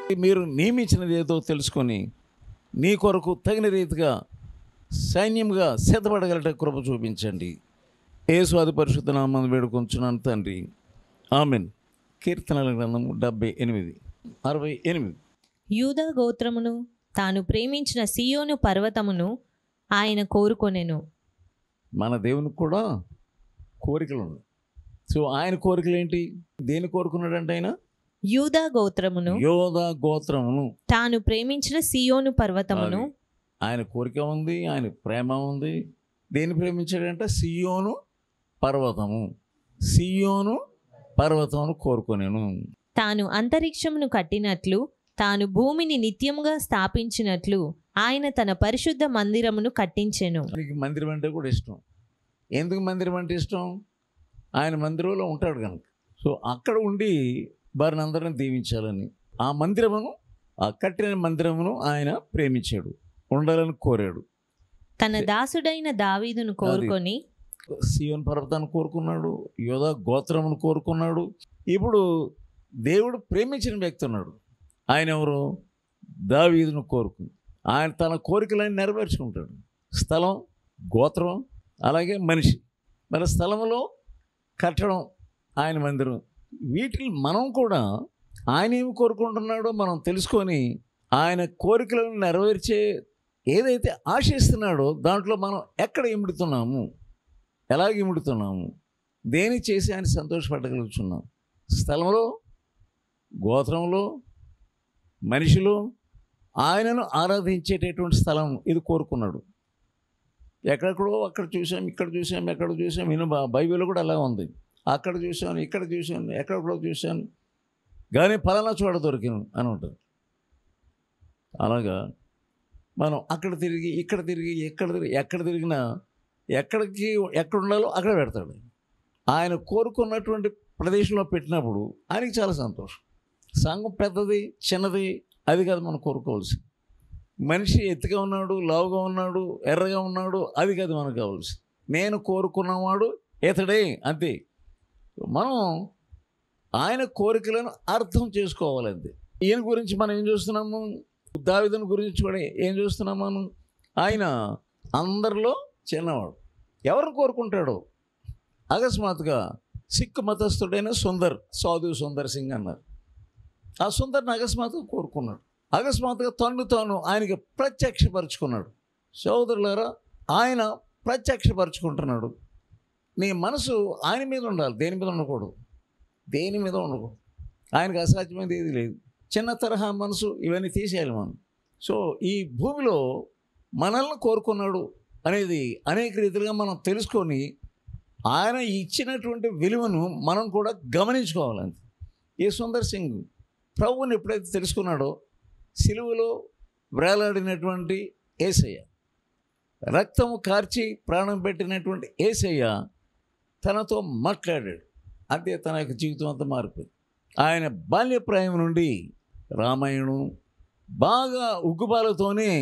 మీరు నియమించినది ఏదో తెలుసుకొని నీ కొరకు తగిన రీతిగా సైన్యంగా సిద్ధపడగలట కృప చూపించండి యేసు అది పరిశుద్ధ నామం వేడుకొంచున్నాను తండ్రి ఆమెన్ కీర్తనల గ్రంథము డెబ్బై ఎనిమిది అరవై ఎనిమిది యూదా గోత్రమును తాను ప్రేమించిన సియోను పర్వతమును ఆయన కోరుకొనెను మన దేవునికి కూడా కోరికలు ఉన్నాయి సో ఆయన కోరికలు ఏంటి దేని కోరుకున్నాడంటే ఆయన యూదా గోత్రమును యోధ గోత్రమును తాను ప్రేమించిన సియోను పర్వతమును అది. ఆయన కోరిక ఉంది ఆయన ప్రేమ ఉంది దేన్ని ప్రేమించాడంటే సియోను పర్వతము సియోను పర్వతమును కోరుకొనేను తాను అంతరిక్షమును కట్టినట్లు తాను భూమిని నిత్యముగా స్థాపించినట్లు ఆయన తన పరిశుద్ధ మందిరమును కట్టించెను ఆయనకి మందిరం అంటే కూడా ఇష్టం ఎందుకు మందిరం అంటే ఇష్టం ఆయన మందిరంలో ఉంటాడు కనుక సో అక్కడ ఉండి వారిని అందరిని దీవించాలని ఆ మందిరమును ఆ కట్టిన మందిరమును ఆయన ప్రేమించాడు ఉండాలని కోరాడు తన దాసుడైన దావీదును కోరుకొని సియోన్ పర్వతాన్ని కోరుకున్నాడు యోధా గోత్రమును కోరుకున్నాడు ఇప్పుడు దేవుడు ప్రేమించిన వ్యక్తి ఉన్నాడు ఆయన ఎవరు దావీదును కోరుకుంది ఆయన తన కోరికలన్నీ నెరవేర్చుకుంటాడు స్థలం గోత్రం అలాగే మనిషి మరి స్థలంలో కట్టడం ఆయన మందిరం వీటిని మనం కూడా ఆయన ఏమి కోరుకుంటున్నాడో మనం తెలుసుకొని ఆయన కోరికలను నెరవేర్చే ఏదైతే ఆశిస్తున్నాడో దాంట్లో మనం ఎక్కడ ఇముడుతున్నాము ఎలాగ ఇముడుతున్నాము దేని చేసి ఆయన సంతోషపడగలుగుతున్నాం స్థలంలో గోత్రంలో మనిషిలో ఆయనను ఆరాధించేటటువంటి స్థలం ఇది కోరుకున్నాడు ఎక్కడెక్కడో అక్కడ చూసాం ఇక్కడ చూసాం ఎక్కడ చూసాం నేను బైబిల్ కూడా అలా ఉంది అక్కడ చూశాను ఇక్కడ చూశాను ఎక్కడెక్కడో చూశాను కానీ ఫలానా చోట దొరికాను అని ఉంటుంది అలాగా మనం అక్కడ తిరిగి ఇక్కడ తిరిగి ఎక్కడ తిరిగి ఎక్కడ తిరిగినా ఎక్కడికి ఎక్కడ ఉండాలో అక్కడ పెడతాడు ఆయన కోరుకున్నటువంటి ప్రదేశంలో పెట్టినప్పుడు ఆయనకి చాలా సంతోషం సంఘం పెద్దది చిన్నది అది కాదు మనం కోరుకోవాల్సి మనిషి ఎత్తుగా ఉన్నాడు లావుగా ఉన్నాడు ఎర్రగా ఉన్నాడు అది కాదు మనకు కావాల్సి నేను కోరుకున్నవాడు ఇతడే అంతే మనం ఆయన కోరికలను అర్థం చేసుకోవాలంతే ఈయన గురించి మనం ఏం చూస్తున్నాము దావిదని గురించి కూడా ఏం చూస్తున్నాం మనం ఆయన అందరిలో చిన్నవాడు ఎవరు కోరుకుంటాడో అకస్మాత్తుగా సిక్ మతస్థుడైన సుందర్ సాధు సుందర్ సింగ్ అన్నారు ఆ సుందర్ని అకస్మాత్తుగా కోరుకున్నాడు అకస్మాత్తుగా తన్ను తాను ఆయనకి ప్రత్యక్షపరుచుకున్నాడు సోదరులారా ఆయన ప్రత్యక్షపరుచుకుంటున్నాడు నీ మనసు ఆయన మీద ఉండాలి దేని మీద ఉండకూడదు దేని మీద ఉండకూడదు ఆయనకు అసాధ్యమైనది ఏది లేదు చిన్న తరహా మనసు ఇవన్నీ తీసేయాలి మనం సో ఈ భూమిలో మనల్ని కోరుకున్నాడు అనేది అనేక రీతిలుగా మనం తెలుసుకొని ఆయన ఇచ్చినటువంటి విలువను మనం కూడా గమనించుకోవాలంతే ఈ సుందర్ సింగ్ ప్రభువుని ఎప్పుడైతే తెలుసుకున్నాడో సిలువలో వేలాడినటువంటి ఏసయ్య రక్తము కార్చి ప్రాణం పెట్టినటువంటి ఏసయ్య తనతో మాట్లాడాడు అంతే తన యొక్క జీవితం అంతా మారిపోయింది ఆయన బాల్యప్రాయం నుండి రామాయణం బాగా ఉగ్గుపాలతోనే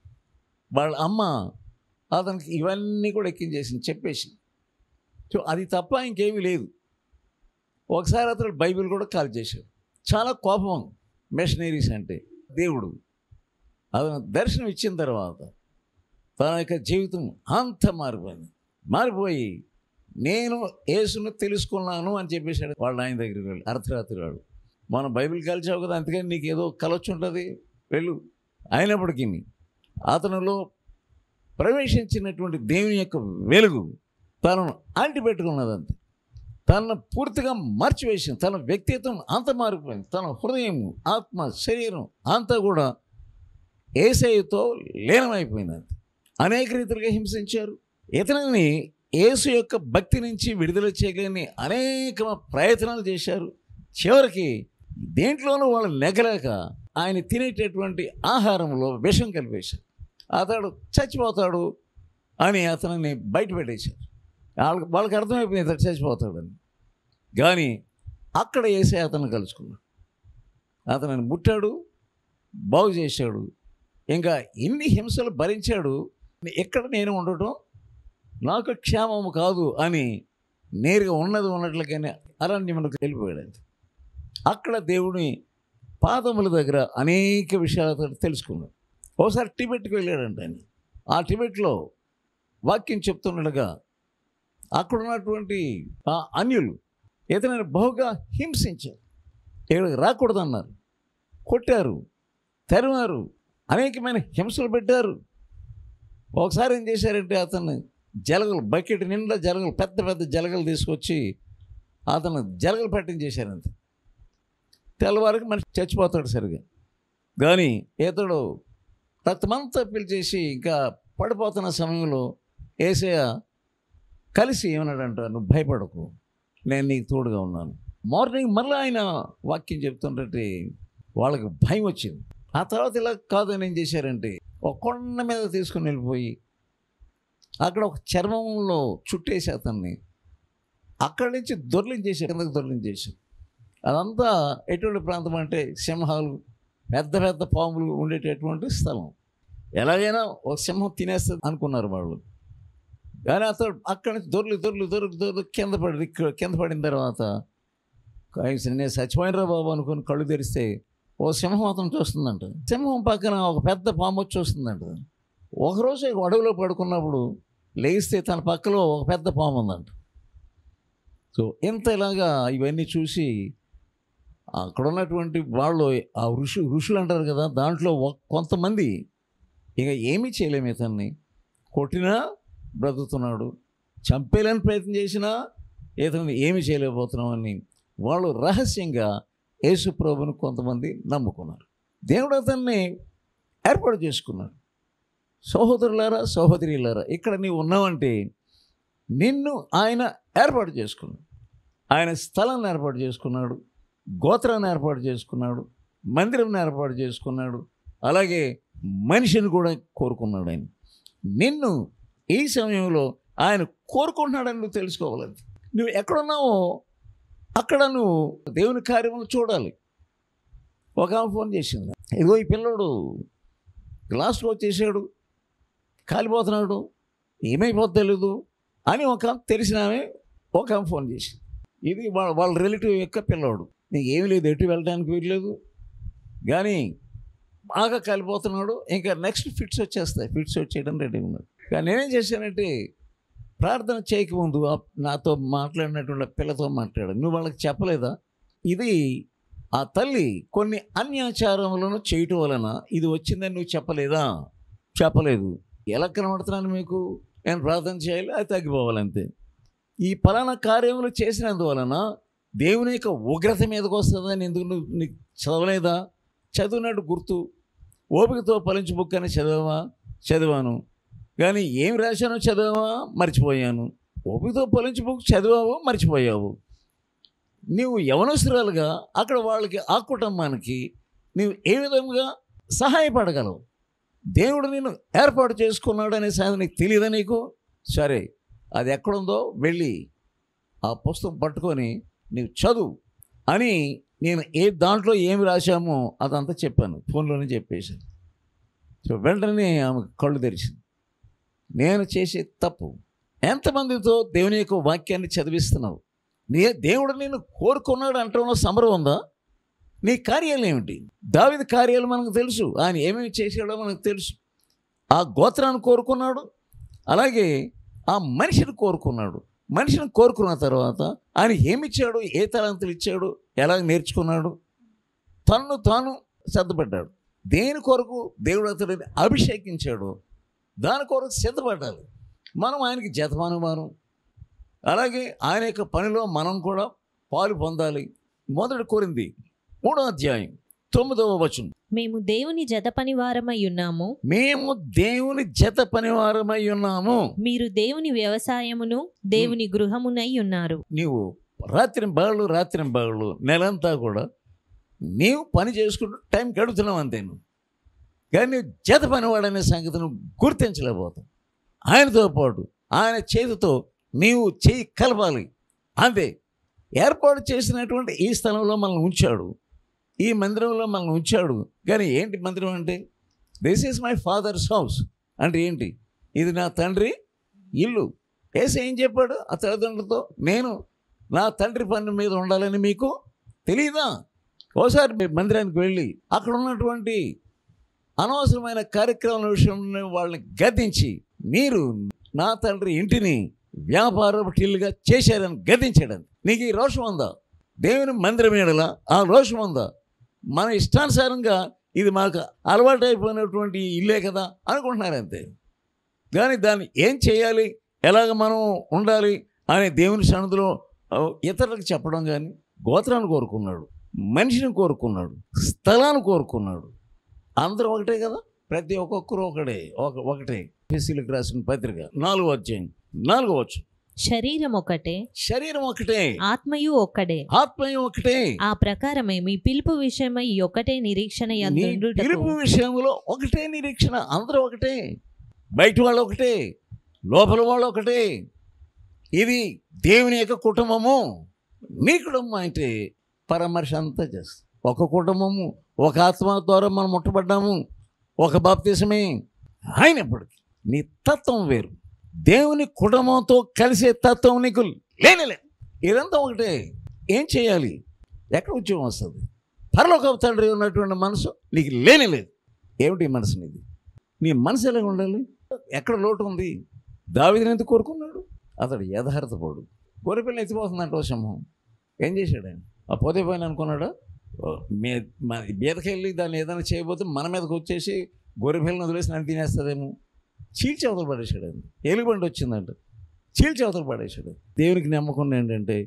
వాళ్ళ అమ్మ అతనికి ఇవన్నీ కూడా ఎక్కించేసింది చెప్పేసి సో అది తప్ప ఇంకేమీ లేదు ఒకసారి అతను బైబిల్ కూడా కాల్ చేశాడు చాలా కోపం మిషనరీస్ అంటే దేవుడు అతను దర్శనం ఇచ్చిన తర్వాత తన యొక్క జీవితం అంత మారిపోయింది మారిపోయి నేను యేసును తెలుసుకున్నాను అని చెప్పేశాడు వాళ్ళ ఆయన దగ్గరికి వెళ్ళి అర్ధరాత్రి వాడు మనం బైబిల్ కలిసావు కదా అందుకని నీకు ఏదో కలొచ్చి ఉంటుంది వెళ్ళు అయినప్పటికీ అతనిలో ప్రవేశించినటువంటి దేవుని యొక్క వెలుగు తనను అంటిపెట్టుకున్నదంతే తనను పూర్తిగా మార్చివేసింది తన వ్యక్తిత్వం అంత మారిపోయింది తన హృదయం ఆత్మ శరీరం అంతా కూడా ఏసైతో లీనమైపోయింది అంతే అనేక రీతిలుగా హింసించారు ఇతనిని యేసు యొక్క భక్తి నుంచి విడుదల చేయగలని అనేక ప్రయత్నాలు చేశారు చివరికి దేంట్లోనూ వాళ్ళు నెగలేక ఆయన తినేటటువంటి ఆహారంలో విషం కలిపేశారు అతడు చచ్చిపోతాడు అని అతనిని బయట పెట్టేశారు వాళ్ళకి వాళ్ళకి అర్థమైపోయింది ఇతడు చచ్చిపోతాడని కానీ అక్కడ వేసే అతను కలుసుకున్నాడు అతనిని ముట్టాడు బాగు చేశాడు ఇంకా ఎన్ని హింసలు భరించాడు ఎక్కడ నేను ఉండటం నాకు క్షేమము కాదు అని నేరుగా ఉన్నది ఉన్నట్లుగానే అరణ్యమునకు వెళ్ళిపోయాడు అంతే. అక్కడ దేవుని పాదముల దగ్గర అనేక విషయాలతో తెలుసుకున్నాడు ఒకసారి టిబెట్కి వెళ్ళాడంట ఆయన ఆ టిబెట్లో వాక్యం చెప్తుండగా అక్కడ ఉన్నటువంటి ఆ అన్యులు ఇతనిని బహుగా హింసించారు ఇక్కడికి రాకూడదన్నారు కొట్టారు తరిమారు అనేకమైన హింసలు పెట్టారు ఒకసారి ఏం చేశారంటే అతన్ని జలగలు బకెట్ నిండా జలగలు పెద్ద పెద్ద జలగలు తీసుకొచ్చి అతను జలగలు పట్టించేశారంతే తెల్లవారికి మనిషి చచ్చిపోతాడు సరిగా కానీ ఇతడు రక్తమంతా పిలిచేసి ఇంకా పడిపోతున్న సమయంలో ఏసయ్య కలిసి ఏమన్నాడంట నువ్వు భయపడకు నేను నీకు తోడుగా ఉన్నాను మార్నింగ్ మళ్ళీ ఆయన వాక్యం చెప్తుంటే వాళ్ళకి భయం వచ్చింది ఆ తర్వాత ఇలా కాదని ఏం చేశారంటే ఒక కొండ మీద తీసుకుని వెళ్ళిపోయి అక్కడ ఒక చర్మంలో చుట్టేసి అతన్ని అక్కడి నుంచి దొర్లించేసారు కిందకి దొర్లించేసారు అదంతా ఎటువంటి ప్రాంతం అంటే సింహాలు పెద్ద పెద్ద పాములు ఉండేటటువంటి స్థలం ఎలాగైనా ఒక సింహం తినేస్తుంది అనుకున్నారు వాళ్ళు కానీ అతడు అక్కడి నుంచి దొర్లి దొర్లి దొరికి దొరికి కింద పడి ఇక్కడ కింద పడిన తర్వాత కనీసం నేను చచ్చిపోయినరా బాబు అనుకుని కళ్ళు తెరిస్తే ఓ సింహం అతను చూస్తుందంట సింహం పక్కన ఒక పెద్ద పాము వచ్చి చూస్తుందంట ఒకరోజు ఇక అడవిలో పడుకున్నప్పుడు లేస్తే తన పక్కలో ఒక పెద్ద పాము ఉందంట సో ఇంత ఇలాగా ఇవన్నీ చూసి అక్కడ ఉన్నటువంటి వాళ్ళు ఆ ఋషు ఋషులు అంటారు కదా దాంట్లో ఒక- కొంతమంది ఇక ఏమీ చేయలేము ఇతన్ని కొట్టినా బ్రతుకుతున్నాడు చంపేయాలని ప్రయత్నం చేసినా ఇతన్ని ఏమి చేయలేకపోతున్నామని వాళ్ళు రహస్యంగా యేసు ప్రభుని కొంతమంది నమ్ముకున్నారు దేవుడు అతన్ని ఏర్పాటు చేసుకున్నాడు సహోదరులారా సహోదరులారా ఇక్కడ నీవు ఉన్నావంటే నిన్ను ఆయన ఏర్పాటు చేసుకున్నాడు ఆయన స్థలాన్ని ఏర్పాటు చేసుకున్నాడు గోత్రాన్ని ఏర్పాటు చేసుకున్నాడు మందిరం ఏర్పాటు చేసుకున్నాడు అలాగే మనిషిని కూడా కోరుకున్నాడు ఆయన నిన్ను ఈ సమయంలో ఆయన కోరుకుంటున్నాడని నువ్వు తెలుసుకోవాలి నువ్వు ఎక్కడున్నావో అక్కడ నువ్వు దేవుని కార్యములు చూడాలి ఒక ఆమె ఫోన్ చేసింది ఇదిగో ఈ పిల్లడు గ్లాస్లో వచ్చేసాడు కాలిపోతున్నాడు ఏమైపోద్దో తెలీదు అని ఒక ఆమె తెలిసిన ఆమె ఒక ఆమె ఫోన్ చేసింది ఇది వాళ్ళ వాళ్ళ రిలేటివ్ యొక్క పిల్లవాడు నీకు ఏమీ లేదు ఎటు వెళ్ళడానికి వీల్లేదు కానీ బాగా కాలిపోతున్నాడు ఇంకా నెక్స్ట్ ఫిట్స్ వచ్చేస్తాయి ఫిట్స్ వచ్చేయడం రెడీ ఉన్నాడు కానీ నేనేం చేశానంటే ప్రార్థన చేయకముందు ఆ నాతో మాట్లాడినటువంటి ఆ పిల్లతో మాట్లాడాను నువ్వు వాళ్ళకి చెప్పలేదా ఇది ఆ తల్లి కొన్ని అన్యాచారములను చేయటం వలన ఇది వచ్చిందని నువ్వు చెప్పలేదా చెప్పలేదు ఎలా కనబడుతున్నాను మీకు నేను ప్రార్థన చేయాలి అది తగ్గిపోవాలంతే ఈ పలానా కార్యములు చేసినందువలన దేవుని యొక్క ఉగ్రత మీదకి వస్తుందని ఎందుకు నువ్వు నీకు చదవలేదా చదివినట్టు గుర్తు ఓపికతో ఫలించి బుక్ అని చదవవా చదివాను కానీ ఏం రాశానో చదవవా మర్చిపోయాను ఓపికతో ఫలించి బుక్ చదివావు మర్చిపోయావు నీవు యవనస్తురాలుగా అక్కడ వాళ్ళకి ఆ కుటుంబానికి నీవు ఏ విధంగా సహాయపడగలవు దేవుడు నేను ఏర్పాటు చేసుకున్నాడు అనే సంగతి నీకు తెలియదా నీకు సరే అది ఎక్కడుందో వెళ్ళి ఆ పుస్తకం పట్టుకొని నీవు చదువు అని నేను ఏ దాంట్లో ఏమి రాశామో అదంతా చెప్పాను ఫోన్లోనే చెప్పేశాను సో వెంటనే ఆమె కళ్ళు తెరిచింది నేను చేసే తప్పు ఎంతమందితో దేవుని యొక్క వాక్యాన్ని చదివిస్తున్నావు నీ దేవుడు నేను కోరుకున్నాడు అంటంలో సమరం ఉందా నీ కార్యాలు ఏమిటి దావిది కార్యాలు మనకు తెలుసు ఆయన ఏమేమి చేసాడో మనకు తెలుసు ఆ గోత్రాన్ని కోరుకున్నాడు అలాగే ఆ మనిషిని కోరుకున్నాడు మనిషిని కోరుకున్న తర్వాత ఆయన ఏమిచ్చాడు ఏ తలంతులు ఇచ్చాడు ఎలా నేర్చుకున్నాడు తన్ను తాను సిద్ధపడ్డాడు దేని కొరకు దేవుడు అతడిని అభిషేకించాడు దాని కొరకు సిద్ధపడాలి మనం ఆయనకి జతమానుమానం అలాగే ఆయన యొక్క పనిలో మనం కూడా పాలు పొందాలి మొదటి కోరింది మూడో అధ్యాయం తొమ్మిదవ వచనం మేము దేవుని జత పనివారమై ఉన్నాము మేము దేవుని జత పనివారమై ఉన్నాము మీరు దేవుని వ్యవసాయమును దేవుని గృహమునై ఉన్నారు నీవు రాత్రి బగళ్ళు రాత్రి బగళ్ళు నెలంతా కూడా నీవు పని చేసుకుంటూ టైం గడుపుతున్నావు అంతే నువ్వు కానీ నువ్వు జత పనివాడనే సంగతి నువ్వు గుర్తించలేకపోతావు ఆయనతో పాటు ఆయన చేతితో నీవు చేయి కలపాలి అంతే ఏర్పాటు చేసినటువంటి ఈ స్థలంలో మనల్ని ఉంచాడు ఈ మందిరంలో మనల్ని ఉంచాడు కానీ ఏంటి మందిరం అంటే this is my father's house అంటే ఏంటి ఇది నా తండ్రి ఇల్లు ఏసీ ఏం చెప్పాడు ఆ తల్లిదండ్రులతో నేను నా తండ్రి పని మీద ఉండాలని మీకు తెలియదా ఓసారి మీరు మందిరానికి వెళ్ళి అక్కడ ఉన్నటువంటి అనవసరమైన కార్యక్రమాల విషయంలో వాళ్ళని గద్దించి మీరు నా తండ్రి ఇంటిని వ్యాపార టిల్లుగా చేశారని గద్దించాడని నీకు ఈ రోషం ఉందా దేవుని మందిరం ఏడల ఆ రోషం ఉందా మన ఇష్టానుసారంగా ఇది మాకు అలవాటు అయిపోయినటువంటి ఇల్లే కదా అనుకుంటున్నారు అంతే కానీ దాన్ని ఏం చేయాలి ఎలాగ మనం ఉండాలి అనే దేవుని సన్నిధిలో ఆ, ఇతరులకు చెప్పడం కానీ గోత్రాన్ని కోరుకున్నాడు మనిషిని కోరుకున్నాడు స్థలాన్ని కోరుకున్నాడు అందరూ ఒకటే కదా ప్రతి ఒక్కొక్కరు ఒకటే ఒక ఒకటే ఎస్సీలకు రాసిన పత్రిక నాలుగో అధ్యాయం నాలుగో వచ్చు శరీరం ఒకటే శరీరం ఒకటే ఆత్మయు ఒక్కడే ఆత్మయం ఒకటే ఆ ప్రకారమే మీ పిలుపు విషయమై ఈ ఒకటే నిరీక్షణ నీ యందుండుటకు పిలుపు విషయంలో ఒకటే నిరీక్షణ అందరూ ఒకటే బయట వాళ్ళు ఒకటే లోపల వాళ్ళు ఒకటే ఇది దేవుని యొక్క కుటుంబము నీ కుటుంబం అంటే పరామర్శ అంతా చేస్తుంది ఒక కుటుంబము ఒక ఆత్మ ద్వారా మనం ముట్టబడ్డాము ఒక బాప్తీసమే అయినప్పటికీ నీ తత్వం వేరు దేవుని కుటుంబంతో కలిసే తత్వం నీకు లేనిలే ఇదంతా ఒకటే ఏం చేయాలి ఎక్కడ ఉద్యోగం వస్తుంది పరలోక తండ్రి ఉన్నటువంటి మనసు నీకు లేని లేదు ఏమిటి ఈ మనసు నీది నీ మనసు ఎలా ఉండాలి ఎక్కడ లోటు ఉంది దావిదిని ఎందుకు కోరుకున్నాడు అతడు యథార్థపడు గొర్రెపిల్ల ఎత్తిపోతుందంట ఓ సింహం ఏం చేశాడు ఆయన ఆ పోతే పోయిన అనుకున్నాడా ఓ, మే మన బీదకెళ్ళి దాన్ని ఏదైనా చేయబోతే మన మీదకి వచ్చేసి గొర్రెపిల్లని వదిలేసి నన్ను తినేస్తుందేమో చీల్చి అవతల పడేశాడు ఆయన ఎలుగుబండి వచ్చిందంట చీల్చి అవతల పడేశాడు దేవునికి నమ్మకం ఏంటంటే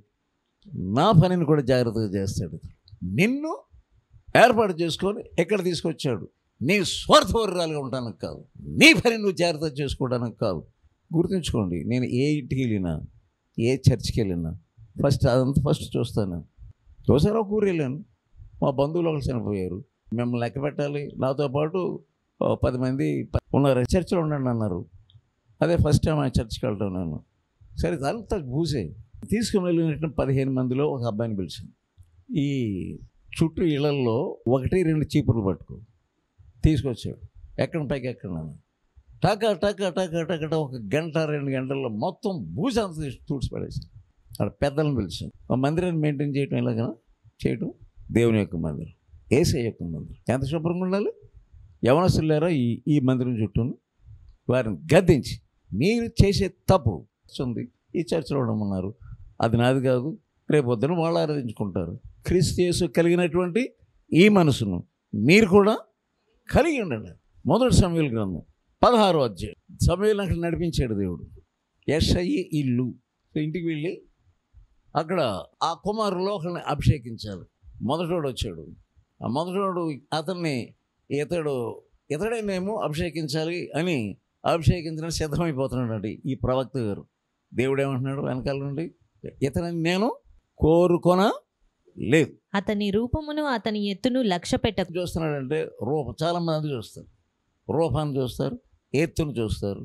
నా పనిని కూడా జాగ్రత్తగా చేస్తాడు నిన్ను ఏర్పాటు చేసుకొని ఎక్కడ తీసుకొచ్చాడు నీ స్వార్థపరురాలుగా ఉండడానికి కాదు నీ పని నువ్వు జాగ్రత్త చేసుకోవడానికి కాదు గుర్తుంచుకోండి నేను ఏ ఇంటికి వెళ్ళినా ఏ చర్చికి వెళ్ళినా ఫస్ట్ అదంతా ఫస్ట్ చూస్తాను ఒకసారి ఒక ఊరు వెళ్ళాను మా బంధువులు ఒకరు చనిపోయారు మిమ్మల్ని లెక్క పెట్టాలి నాతో పాటు ఓ పది మంది ప- ఉన్నారు చర్చిలో ఉండండి అన్నారు అదే ఫస్ట్ టైం ఆ చర్చికి వెళ్ళడం నేను సరే అంతా పూసే తీసుకుని వెళ్ళినట్టు పదిహేను మందిలో ఒక అబ్బాయిని పిలిచాను ఈ చుట్టూ ఇళ్లల్లో ఒకటి రెండు చీపుర్లు పట్టుకో తీసుకొచ్చాడు ఎక్కడ పైకి ఎక్కడ టక టక టక టక టక ఒక గంట రెండు గంటల్లో మొత్తం బూజ అంత తీసి తూడ్చి పడేసి అక్కడ పెద్దలను పిలిచాను ఆ మందిరాన్ని మెయింటైన్ చేయటం ఎలాగా చేయటం దేవుని యొక్క మందిరం ఏసై యొక్క మందిరం ఎంత శుభ్రంగా ఉండాలి యవనస్తులు లేరా ఈ ఈ మందిరం చుట్టూను వారిని గద్దించి మీరు చేసే తప్పు ఉంది ఈ చర్చలో ఉండమన్నారు అది నాది కాదు రేపు పొద్దున వాళ్ళు ఆరాధించుకుంటారు క్రీస్తు యేసు కలిగినటువంటి ఈ మనసును మీరు కూడా కలిగి ఉండండి మొదటి సమయాల గ్రంథం పదహారో అధ్యాయం సమయాలు అక్కడ నడిపించాడు దేవుడు యషయి ఇల్లు సో ఇంటికి వెళ్ళి అక్కడ ఆ కుమారులో ఒకరిని అభిషేకించాలి మొదటోడు వచ్చాడు ఆ మొదటోడు అతన్ని ఇతడు ఇతడేనేమో అభిషేకించాలి అని అభిషేకించడానికి సిద్ధమైపోతున్నాడు అండి ఈ ప్రవక్త గారు దేవుడు ఏమంటున్నాడు వెనకాల నుండి ఇతని నేను కోరుకొన లేదు అతని రూపమును అతని ఎత్తును లక్ష్య పెట్టకు చూస్తున్నాడంటే రూపం చాలా మంది చూస్తారు రూపాన్ని చూస్తారు ఎత్తును చూస్తారు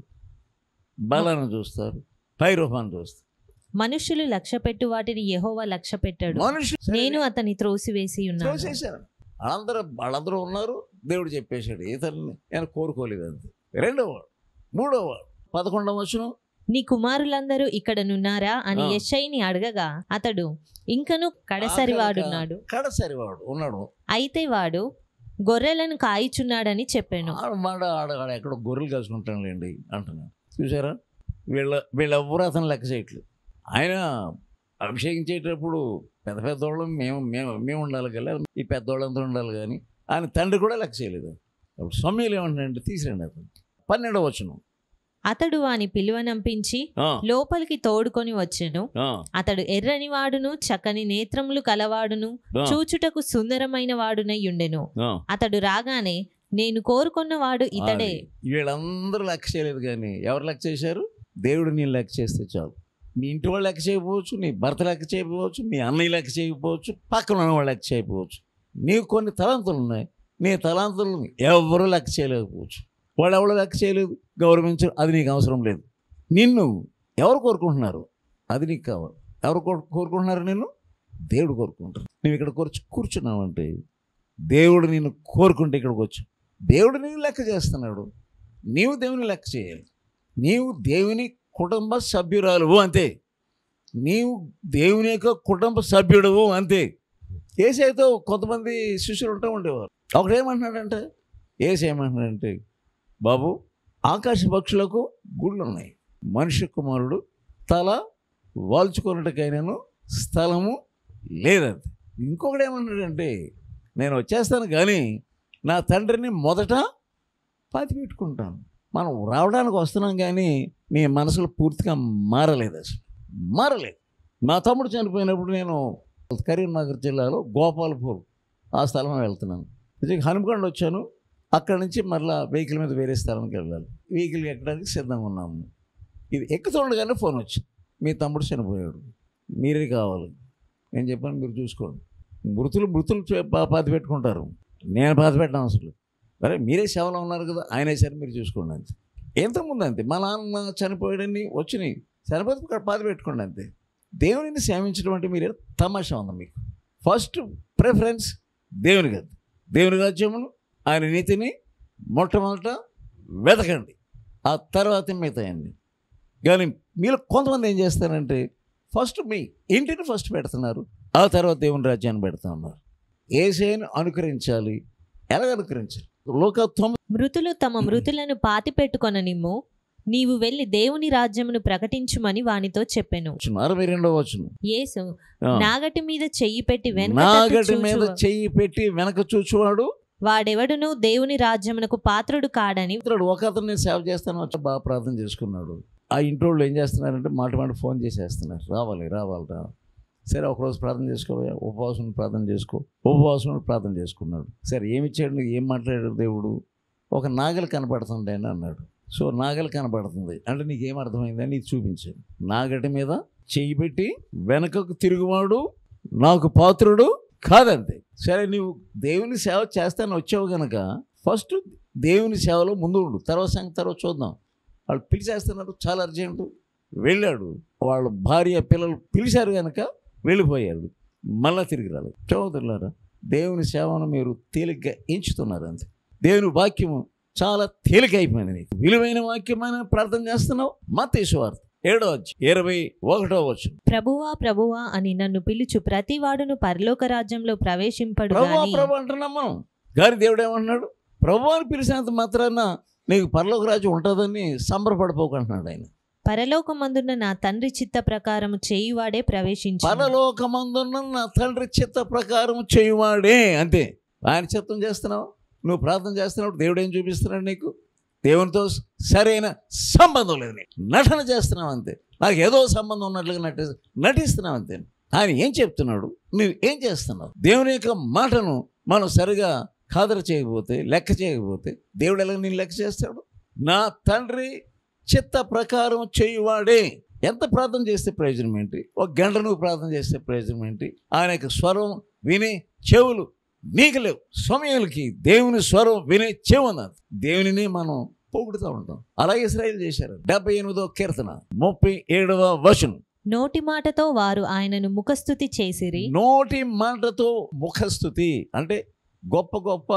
బలాన్ని చూస్తారు పై రూపాన్ని చూస్తారు మనుషులు లక్ష్య పెట్టు వాటిని యెహోవా లక్ష్య పెట్టాడు మనుషులు నేను అతని త్రోసివేసి ఉన్నాను చూసేశారు వాళ్ళందరూ వాళ్ళందరూ ఉన్నారు దేవుడు చెప్పేశాడు ఇతన్ని నేను కోరుకోలేదు అంతే రెండవ వాడు మూడవ వాడు పదకొండవ వచనం నీ కుమారులందరూ ఇక్కడనున్నారా అని ఆ. యెషయిని అడగగా అతడు ఇంకను కడసరివాడున్నాడు కడసరి వాడు ఉన్నాడు అయితే వాడు గొర్రెలను కాయిచున్నాడని చెప్పాను ఆడ మాట ఆడ ఆడ ఎక్కడో గొర్రెలు కాసుకుంటానులేండి అంటున్నాను చూసారా వీళ్ళ వీళ్ళెవ్వరూ అతను లెక్క చేయట్లేదు ఆయన అభిషేకించేటప్పుడు పెద్ద పెద్దవాళ్ళం మేము మేము మేము ఉండాలి కదా ఈ పెద్దవాళ్ళంతా ఉండాలి కానీ ఆయన తండ్రి కూడా లెక్క చేయలేదు అప్పుడు సొమ్మీలు ఏమంటున్నాయంటే తీసిరండి అతను పన్నెండవ వచనం అతడు వాని పిలువనంపించి ఆ, లోపలికి తోడుకొని వచ్చెను ఆ, అతడు ఎర్రని వాడును చక్కని నేత్రములు కలవాడును ఆ, చూచుటకు సుందరమైన వాడునై ఉండెను ఆ. అతడు రాగానే నేను కోరుకున్నవాడు ఇతడే అది. వీళ్ళందరూ లెక్క చేయలేదు కానీ ఎవరు లెక్క చేశారు దేవుడు నేను లెక్క చేస్తే చాలు మీ ఇంటి వాళ్ళు లెక్క చేయకపోవచ్చు నీ భర్త లెక్క చేయకపోవచ్చు మీ అన్నయ్య లెక్క చేయకపోవచ్చు పక్కన ఉన్న వాళ్ళు లెక్క చేయకపోవచ్చు నీకు కొన్ని తలాంతులు ఉన్నాయి నీ తలాంతులను ఎవరు లెక్క చేయలేకపోవచ్చు వాళ్ళు ఎవరు లెక్క చేయలేదు గౌరవించరు అది నీకు అవసరం లేదు నిన్ను ఎవరు కోరుకుంటున్నారు అది నీకు కావాలి ఎవరు కోరు- కోరుకుంటున్నారు నిన్ను దేవుడు కోరుకుంటారు నువ్వు ఇక్కడ కూర్చు కూర్చున్నావంటే దేవుడు నిన్ను కోరుకుంటే ఇక్కడికి వచ్చు దేవుడు నీవు లెక్క చేస్తున్నాడు నీవు దేవుని లెక్క చేయాలి నీవు దేవుని కుటుంబ సభ్యురాలువు అంతే నీవు దేవుని యొక్క కుటుంబ సభ్యుడవు అంతే ఏసైతో కొంతమంది శిష్యులు ఉంటూ ఉండేవారు ఒకడేమంటున్నాడంటే ఏసై ఏమంటున్నాడంటే బాబు ఆకాశ పక్షులకు గుళ్ళు ఉన్నాయి మనుష్య కుమారుడు తల వాల్చుకున్నట్టుకైనాను స్థలము లేదండి ఇంకొకటి ఏమన్నాడంటే నేను వచ్చేస్తాను కానీ నా తండ్రిని మొదట పాతి పెట్టుకుంటాను మనం రావడానికి వస్తున్నాం కానీ నీ మనసులో పూర్తిగా మారలేదు అసలు మారలేదు మా తమ్ముడు చనిపోయినప్పుడు నేను కరీంనగర్ జిల్లాలో గోపాలపూర్ ఆ స్థలం వెళ్తున్నాను ఇది హనుమకొండ వచ్చాను అక్కడి నుంచి మరలా వెహికల్ మీద వేరే స్థలానికి వెళ్ళాలి వెహికల్ ఎక్కడానికి సిద్ధంగా ఉన్నాము ఇది ఎక్కుతుండగానే ఫోన్ వచ్చింది మీ తమ్ముడు చనిపోయాడు మీరే కావాలి నేను చెప్పాను మీరు చూసుకోండి మృతులు మృతులు చే- పా- పాతి పెట్టుకుంటారు నేను పాతి పెట్టాను అసలు సరే మీరే సేవలో ఉన్నారు కదా ఆయనే సరే మీరు చూసుకోండి అంతే ఎంతకుముందు అంతే మా నాన్న చనిపోయాడని వచ్చినాయి చనిపోతే ఇక్కడ పాతి పెట్టుకోండి అంతే దేవునిని సేవించడం అంటే మీరు తమాషా ఉంది మీకు ఫస్ట్ ప్రిఫరెన్స్ దేవుని కదా దేవుని రాజ్యమును ఆయన నీతిని మొట్టమొదట వెతకండి ఆ తర్వాత మిగతాయండి కానీ మీరు కొంతమంది ఏం చేస్తారంటే ఫస్ట్ మీ ఇంటిని ఫస్ట్ పెడుతున్నారు ఆ తర్వాత దేవుని రాజ్యాన్ని పెడతా ఉన్నారు ఏసైను అనుకరించాలి ఎలా అనుకరించాలి లోకత్వం మృతులు తమ మృతులను పాతిపెట్టుకొననిమ్ము నీవు వెళ్ళి దేవుని రాజ్యమును ప్రకటించుమని వానితో చెప్పెను వచ్చిన అరవై రెండవ వచ్చిన యేసు నాగటి మీద చెయ్యి పెట్టి వెనక నాగటి మీద చెయ్యి పెట్టి వెనక చూచువాడు వాడెవడును దేవుని రాజ్యమునకు పాత్రుడు కాడని ఇతరుడు ఒక అతను నేను సేవ చేస్తాను వచ్చి బాగా ప్రార్థన చేసుకున్నాడు ఆ ఇంట్లో వాళ్ళు ఏం చేస్తున్నారంటే మాట మాట ఫోన్ చేసేస్తున్నారు రావాలి రావాలి రా సరే ఒకరోజు ప్రార్థన చేసుకోవా ఉపవాసం ప్రార్థన చేసుకో ఉపవాసం ఉండి ప్రార్థన చేసుకున్నాడు సరే ఏమి ఇచ్చాడు నీకు ఏం మాట్లాడాడు దేవుడు ఒక నాగలి కనపడుతుంది అని అన్నాడు సో నాగలి కనపడుతుంది అంటే నీకు ఏం అర్థమైందని నీకు చూపించాను నాగటి మీద చెయ్యి పెట్టి వెనకకు తిరుగువాడు నాకు పాత్రుడు కాదంతే సరే నువ్వు దేవుని సేవ చేస్తాను వచ్చావు కనుక ఫస్ట్ దేవుని సేవలో ముందు ఉండు తర్వాత సంగతి తర్వాత చూద్దాం వాళ్ళు పిలిచేస్తున్నారు చాలా అర్జెంటు వెళ్ళాడు వాళ్ళ భార్య పిల్లలు పిలిచారు కనుక వెళ్ళిపోయారు మళ్ళా తిరిగి రాలేదు చదువుతున్నారా దేవుని సేవను మీరు తేలిగ్గా ఎంచుతున్నారు అంతే దేవుని వాక్యము చాలా తేలిక అయిపోయింది నీకు విలువైన వాక్యమైన ప్రార్థన చేస్తున్నావు మత్తయి వార్త ఏడో వచ్చి ఇరవై ఒకటో వచ్చు ప్రభువా ప్రభువా అని నన్ను పిలుచు ప్రతివాడును పరలోక రాజ్యంలో ప్రవేశింపడు ప్రభు గాని ప్రభు అంటున్నాం మనం గారి దేవుడు ఏమంటున్నాడు ప్రభు అని పిలిచినంత మాత్రాన నీకు పరలోక రాజ్యం ఉంటుందని సంబరపడిపోకుంటున్నాడు ఆయన పరలోకమందున్న నా తండ్రి చిత్త ప్రకారము చేయువాడే ప్రవేశించు పరలోకమందున్న నా తండ్రి చిత్త ప్రకారం చేయువాడే అంతే ఆయన చిత్తం చేస్తున్నావు నువ్వు ప్రార్థన చేస్తున్నావు దేవుడు ఏం చూపిస్తున్నాడు నీకు దేవునితో సరైన సంబంధం లేదు నీకు నటన చేస్తున్నావు అంతే నాకు ఏదో సంబంధం ఉన్నట్లుగా నటి నటిస్తున్నావు అంతే ఆయన ఏం చెప్తున్నాడు నువ్వు ఏం చేస్తున్నావు దేవుని యొక్క మాటను మనం సరిగా ఖాదరు చేయకపోతే లెక్క చేయకపోతే దేవుడు ఎలా నేను లెక్క చేస్తాడు నా తండ్రి చిత్త ప్రకారం చేయువాడే ఎంత ప్రార్థన చేస్తే ప్రయోజనం ఏంటి ఒక గంట నువ్వు ప్రార్థన చేస్తే ప్రయోజనం ఏంటి ఆయన యొక్క స్వరం వినే చెవులు నీకు లేవు సమయాలకి దేవుని స్వరం వినే చెవు అన్నది దేవునిని మనం పొగుడుతూ ఉంటాం అలాగే ఇస్రాయిల్ చేశారు డెబ్బై ఎనిమిదో కీర్తన ముప్పై ఏడవ వచనం నోటి మాటతో వారు ఆయనను ముఖస్థుతి చేసిరి నోటి మాటతో ముఖస్థుతి అంటే గొప్ప గొప్ప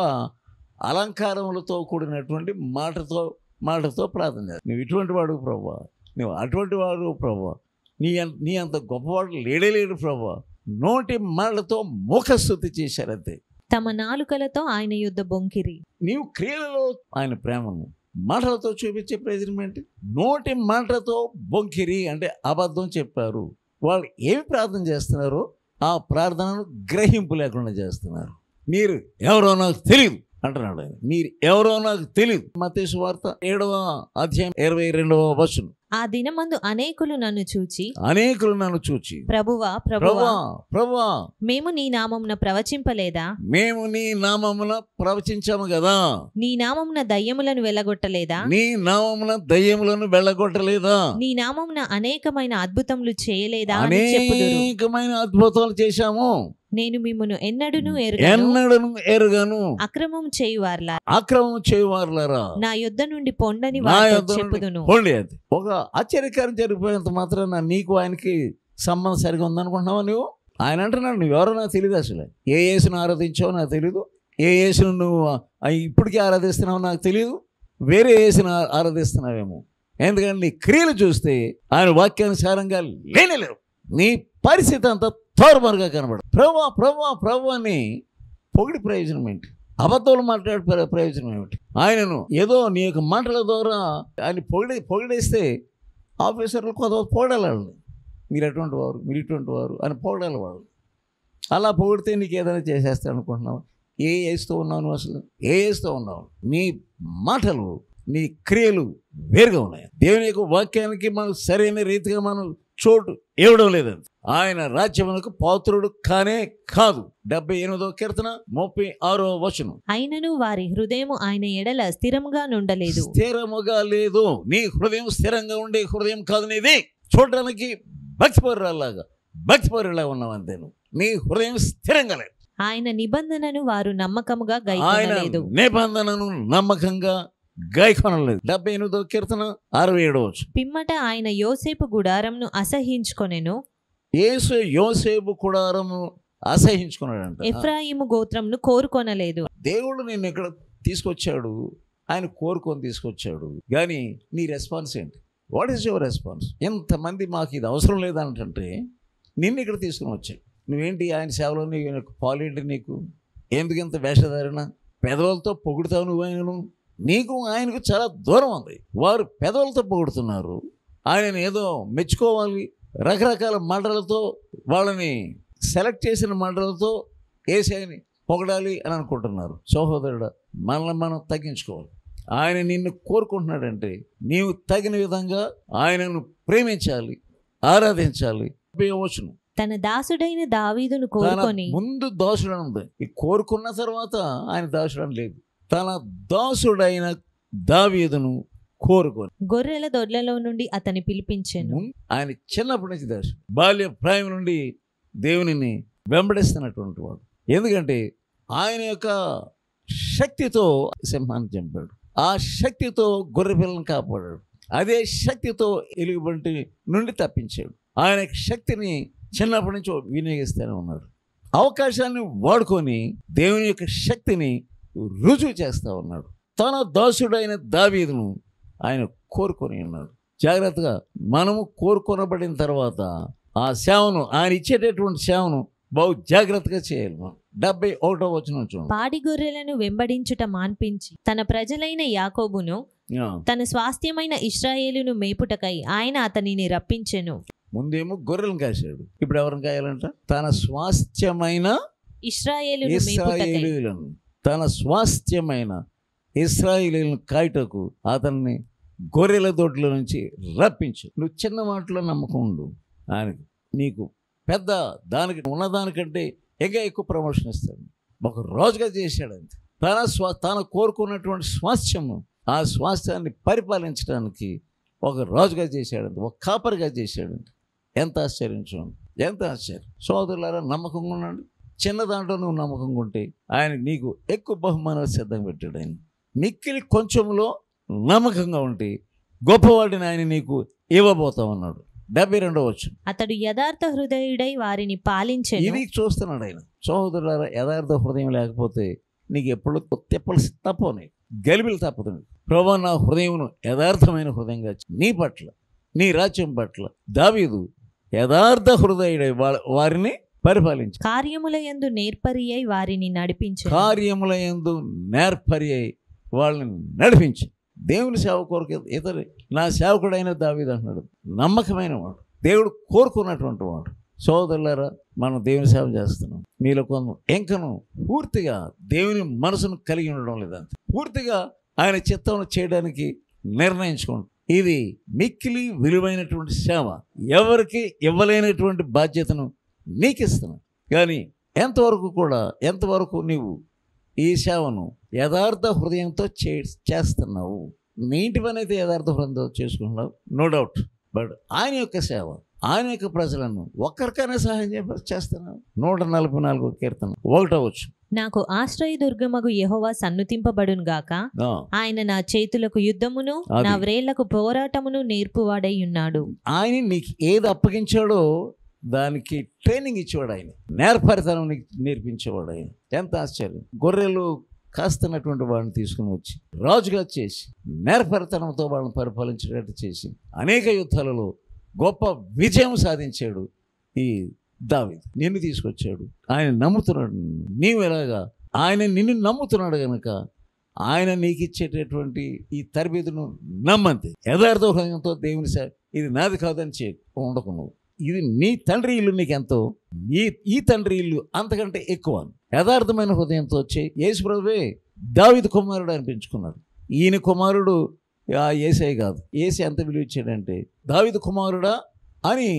అలంకారములతో కూడినటువంటి మాటతో మాటతో ప్రార్థన చేస్తావు నువ్వు ఇటువంటి వాడు ప్రభా నువ్వు అటువంటి వాడు ప్రభా నీ అం- నీ అంత గొప్పవాడు లేడే లేడు ప్రభా నోటి మాటలతో ముఖస్థుతి చేశారంతే తమ నాలుకలతో ఆయన యుద్ధ బొంకిరి నీవు క్రియలలో ఆయన ప్రేమను మాటలతో చూపించే ప్రయోజనం ఏంటి నోటి మాటలతో బొంకిరి అంటే అబద్ధం చెప్పారు వాళ్ళు ఏమి ప్రార్థన చేస్తున్నారో ఆ ప్రార్థనను గ్రహింపు లేకుండా చేస్తున్నారు మీరు ఎవరో నాకు తెలియదు అంటున్నాడు ఆయన మీరు ఎవరో నాకు తెలియదు మతేసు వార్త ఏడవ అధ్యాయం ఇరవై రెండవ వచనం ఆ దినమందు అనేకులు నన్ను చూచి అనేకులు నన్ను చూచి ప్రభువా ప్రభువా ప్రభా ప్రభా మేము నీ నామమున ప్రవచింపలేదా మేము నీ నామమున ప్రవచించాము కదా నీ నామమున దయ్యములను వెళ్ళగొట్టలేదా నీ నామమున దయ్యములను వెళ్ళగొట్టలేదా నీ నామమున అనేకమైన అద్భుతములు చేయలేదా అని చెప్పుదురు అనేకమైన అద్భుతాలు చేశాము నేను మిమ్మును ఎన్నడును ఎరుగను ఎన్నడను ఎరుగను అక్రమం చేయువార్లా అక్రమం చేయవారులరా నా యొద్ద నుండి పొండని నా వారితో యొద్ద నుండి చెప్పుదును పోండి అది ఒక ఆశ్చర్యకారం జరిగిపోయినంత మాత్రాన నీకు ఆయనకి సంబంధం సరిగా ఉందనుకుంటున్నావా నువ్వు ఆయన అంటున్నాడు నువ్వు ఎవరో నాకు తెలియదు అసలు ఏ యేసును ఆరాధించావో నాకు తెలియదు ఏ యేసును నువ్వు ఆ ఇప్పటికీ ఆరాధిస్తున్నావో నాకు తెలియదు వేరే యేసును ఆ- ఆరాధిస్తున్నావేమో ఎందుకంటే నీ క్రియలు చూస్తే ఆయన వాక్యానుసారంగా లేనేలేవు నీ పరిస్థితి అంతా తారుమారుగా కనబడు ప్రభా ప్రభా ప్రభు అని పొగిడి ప్రయోజనం ఏంటి అబద్ధాలు మాట్లాడే ప్ర- ప్రయోజనం ఏమిటి ఆయనను ఏదో నీ యొక్క మాటల ద్వారా ఆయన పొగిడి పొగిడేస్తే ఆఫీసర్లు కొంత పొగడాలి వాళ్ళని మీరు ఎటువంటి వారు మీరు ఇటువంటి వారు అని పొగడాలి వాళ్ళు అలా పొగిడితే నీకు ఏదైనా చేసేస్తాను అనుకుంటున్నావు ఏ వేస్తూ ఉన్నావు నువ్వు అసలు ఏ వేస్తూ ఉన్నావు నీ మాటలు నీ క్రియలు వేరుగా ఉన్నాయి దేవుని యొక్క వాక్యానికి మనం సరైన రీతిగా మనం చోటు ఇవ్వడం లేదండి ఆయన రాజ్యమునకు పాత్రుడు కానే కాదు డెబ్బై ఎనిమిదో కీర్తన ముప్పై ఆరో వచనం అయినను వారి హృదయము ఆయన ఎడల స్థిరముగా నుండలేదు స్థిరముగా లేదు నీ హృదయం స్థిరంగా ఉండే హృదయం కాదు నీది చూడడానికి భక్తిపరులాగా భక్తిపరులా ఉన్నావు అంతే నువ్వు నీ హృదయం స్థిరంగా లేదు ఆయన నిబంధనను వారు నమ్మకముగా ఆయన గైకొనలేదు నిబంధనను నమ్మకంగా గాయకొనలేదు డెబ్బై ఎనిమిదో కీర్తన అరవై ఏడో వచనం పిమ్మట ఆయన యోసేపు గుడారంను అసహించుకొనెను యేసు యోసేపు కుడారము అసహించుకున్నాడంట ఎఫ్రాయిము గోత్రంను కోరుకొనలేదు దేవుడు నిన్ను ఇక్కడ తీసుకొచ్చాడు ఆయన కోరుకొని తీసుకొచ్చాడు కానీ నీ రెస్పాన్స్ ఏంటి వాట్ ఈస్ యువర్ రెస్పాన్స్ ఎంతమంది మాకు ఇది అవసరం లేదంటే నిన్ను ఇక్కడ తీసుకుని వచ్చాడు నువ్వేంటి ఆయన సేవలో నీకు పాలేంటి నీకు ఎందుకు ఇంత వేషధారణ పెదవులతో పొగుడుతావు నువ్వు ఆయనను నీకు ఆయనకు చాలా దూరం ఉంది వారు పెదవులతో పొగుడుతున్నారు ఆయనను ఏదో మెచ్చుకోవాలి రకరకాల మండలతో వాళ్ళని సెలెక్ట్ చేసిన మండలతో ఏసీని పొగడాలి అని అనుకుంటున్నారు సహోదరుడు మనల్ని మనం తగ్గించుకోవాలి ఆయన నిన్ను కోరుకుంటున్నాడంటే నీవు తగిన విధంగా ఆయనను ప్రేమించాలి ఆరాధించాలి వచ్చును తన దాసుడైన దావీదును తన కోరుకొని ముందు దాసుడు అని ఉంది ఈ కోరుకున్న తర్వాత ఆయన దాసుడు అని లేదు తన దాసుడైన దావీదును కోరుకొని గొర్రెల దొడ్లలో నుండి అతని పిలిపించెను ముం- ఆయన చిన్నప్పటి నుంచి దాసుడు బాల్య ప్రాయం నుండి దేవునిని వెంబడిస్తున్నటువంటి వాడు ఎందుకంటే ఆయన యొక్క శక్తితో సింహాన్ని చంపాడు ఆ శక్తితో గొర్రె పిల్లలను కాపాడాడు అదే శక్తితో ఎలుగుబంటి నుండి తప్పించాడు ఆయన శక్తిని చిన్నప్పటి నుంచి వినియోగిస్తూనే ఉన్నాడు అవకాశాన్ని వాడుకొని దేవుని యొక్క శక్తిని రుజువు చేస్తూ ఉన్నాడు తన దాసుడైన దావీదును ఆయన కోరుకొని ఉన్నాడు జాగ్రత్తగా మనము కోరుకొనబడిన తర్వాత ఆ సేవను ఆయన ఇచ్చేటటువంటి సేవను బహు జాగ్రత్తగా చేయాలి మనం డెబ్బై ఒకటో వచ్చిన చూడండి పాడి గొర్రెలను వెంబడించుట మాన్పించి తన ప్రజలైన యాకోబును ఆ, తన స్వాస్థ్యమైన ఇస్రాయేలును మేపుటకై ఆయన అతనిని రప్పించెను ముందేమో గొర్రెలను కాశాడు ఇప్పుడు ఎవరిని కాయాలంట తన స్వాస్థ్యమైన ఇస్రాయేలును మేపుటకై ఇస్రాయేలీలను తన స్వాస్థ్యమైన ఇస్రాయేలీలను కాయటకు అతన్ని గొర్రెల దొడ్ల నుంచి రప్పించు నువ్వు చిన్న మాటలో నమ్మకం ఉండు ఆయనకు నీకు పెద్ద దానికి ఉన్నదానికంటే ఇంకా ఎక్కువ ప్రమోషన్ ఇస్తాడు ఒక రోజుగా చేశాడు అంతే తన స్వ తన కోరుకున్నటువంటి స్వాస్థ్యము ఆ స్వాస్థ్యాన్ని పరిపాలించడానికి ఒక రాజుగా చేశాడంటే ఒక కాపరిగా చేశాడంటే ఎంత ఆశ్చర్యం చూడండి ఎంత ఆశ్చర్యం సోదరులారా నమ్మకంగా ఉండండి చిన్న దాంట్లో నువ్వు నమ్మకంగా ఉంటే ఆయన నీకు ఎక్కువ బహుమానాలు సిద్ధంగా పెట్టాడు ఆయన మిక్కిలి కొంచెంలో నమ్మకంగా ఉంటే గొప్పవాడిని ఆయన నీకు ఇవ్వబోతా ఉన్నాడు డెబ్బై రెండో వచ్చు అతడు యథార్థ హృదయుడై వారిని పాలించెను ఇది చూస్తున్నాడు ఆయన సహోదరులారా యథార్థ హృదయం లేకపోతే నీకు ఎప్పుడు తిప్పలు తప్పవు గలిబిలు తప్పదు నీకు. ప్రభా నా హృదయమును యథార్థమైన హృదయంగా చే- నీ పట్ల నీ రాజ్యం పట్ల దావీదు యథార్థ హృదయుడై వా- వారిని పరిపాలించు కార్యముల యందు నేర్పరి అయి వారిని నడిపించెను కార్యముల యందు నేర్పరి అయి వాళ్ళని నడిపించి దేవుని సేవ కొరకు ఇతరు నా సేవకుడైన దావీదు అంటున్నాడు నమ్మకమైన వాడు దేవుడు కోరుకున్నటువంటి వాడు సోదరులారా మనం దేవుని సేవ చేస్తున్నాం మీలో కొంత ఇంకను పూర్తిగా దేవుని మనసును కలిగి ఉండడం లేదంతే పూర్తిగా ఆయన చిత్తం చేయడానికి నిర్ణయించుకోండి ఇది మిక్కిలి విలువైనటువంటి సేవ ఎవరికి ఇవ్వలేనటువంటి బాధ్యతను నీకు ఇస్తున్నాను కానీ ఎంతవరకు కూడా ఎంతవరకు నీవు ఈ సేవను యథార్థ హృదయంతో చే చేస్తున్నావు నీ ఇంటి పని అయితే యథార్థ హృదయంతో చేసుకుంటున్నావు నో డౌట్ బట్ ఆయన యొక్క సేవ ఆయన యొక్క ప్రజలను ఒక్కరికైనా సహాయం చే- చేస్తున్నావు నూట నలభై నాలుగో కీర్తన ఒకటవచ్చు నాకు ఆశ్రయదుర్గమగు యెహోవా సన్నుతింపబడును గాక ఆ, ఆయన నా చేతులకు యుద్ధమును అది. నా వ్రేళ్లకు పోరాటమును నేర్పువాడై ఉన్నాడు ఆయన నీకు ఏది అప్పగించాడో దానికి ట్రైనింగ్ ఇచ్చేవాడు ఆయన నేర్పరితనం నీకు నేర్పించేవాడు ఆయన ఎంత ఆశ్చర్యం గొర్రెలు కాస్తున్నటువంటి వాడిని తీసుకుని వచ్చి రాజుగా చేసి నేర్పరితనంతో వాళ్ళని పరిపాలించేటట్టు చేసి అనేక యుద్ధాలలో గొప్ప విజయం సాధించాడు ఈ దావీదు నిన్ను తీసుకొచ్చాడు ఆయన నమ్ముతున్నాడు నిన్ను. నీవు ఎలాగా ఆయన నిన్ను నమ్ముతున్నాడు కనుక ఆయన నీకు ఇచ్చేటటువంటి ఈ తరబేతును నమ్మంతే యథార్థ హృదయంతో దేవుని సే ఇది నాది కాదని చే ఉండకు నువ్వు ఇది నీ తండ్రి ఇల్లు నీకెంతో ఈ ఈ తండ్రి ఇల్లు అంతకంటే ఎక్కువ యథార్థమైన హృదయంతో వచ్చే యేసు ప్రభువే దావిదు కుమారుడు అనిపించుకున్నాడు ఈయన కుమారుడు ఆ ఏసై కాదు ఏసై ఎంత విలువ ఇచ్చాడంటే దావిదు కుమారుడా అని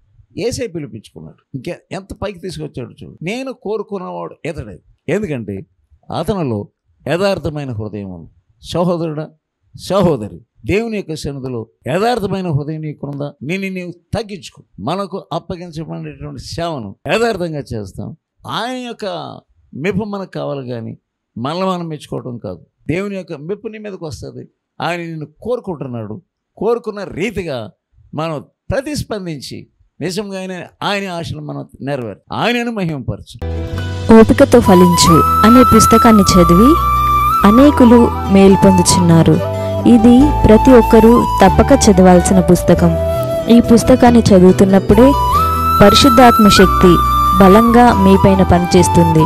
ఏసై పిలిపించుకున్నాడు ఇంకా ఎంత పైకి తీసుకొచ్చాడు చూడు నేను కోరుకున్నవాడు ఎతడే ఎందుకంటే అతనిలో యథార్థమైన హృదయం ఉంది సహోదరుడా సహోదరి దేవుని యొక్క సన్నిధిలో యథార్థమైన హృదయం నీకున్నదా నేను నీవు తగ్గించుకో మనకు అప్పగించబడినటువంటి సేవను యథార్థంగా చేస్తాం ఆయన యొక్క మెప్పు మనకు కావాలి కానీ మనల్ని మనం మెచ్చుకోవడం కాదు దేవుని యొక్క మెప్పు నీ మీదకి వస్తుంది ఆయన నిన్ను కోరుకుంటున్నాడు కోరుకున్న రీతిగా మనం ప్రతిస్పందించి నిజంగా ఆయన ఆయన ఆశలు మనం నెరవేరు ఆయనను మహిమపరచు ఓపికతో ఫలించు అనే పుస్తకాన్ని చదివి అనేకులు మేలు పొందుచున్నారు ఇది ప్రతి ఒక్కరూ తప్పక చదవాల్సిన పుస్తకం ఈ పుస్తకాన్ని చదువుతున్నప్పుడే పరిశుద్ధాత్మ శక్తి బలంగా మీపైన పనిచేస్తుంది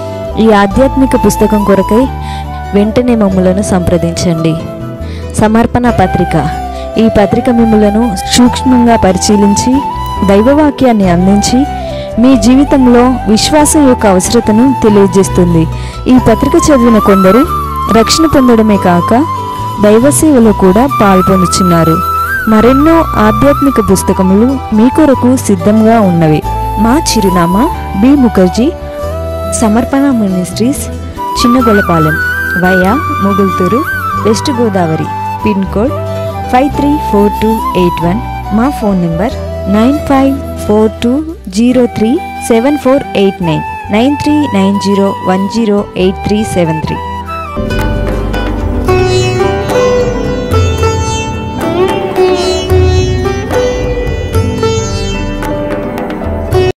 ఈ ఆధ్యాత్మిక పుస్తకం కొరకై వెంటనే మమ్ములను సంప్రదించండి సమర్పణ పత్రిక ఈ పత్రిక మిమ్ములను సూక్ష్మంగా పరిశీలించి దైవవాక్యాన్ని అందించి మీ జీవితంలో విశ్వాసం యొక్క అవసరతను తెలియజేస్తుంది ఈ పత్రిక చదివిన కొందరు రక్షణ పొందడమే కాక దైవ సేవలో కూడా పాల్పొందుచున్నారు మరెన్నో ఆధ్యాత్మిక పుస్తకములు మీ కొరకు సిద్ధంగా ఉన్నవి మా చిరునామా బి ముఖర్జీ సమర్పణ ministries Chinnagollapalem via Mogalthur West Godavari pin code five three four two eight one మా phone number nine five four two zero three seven four eight nine nine three nine zero one zero eight three seven three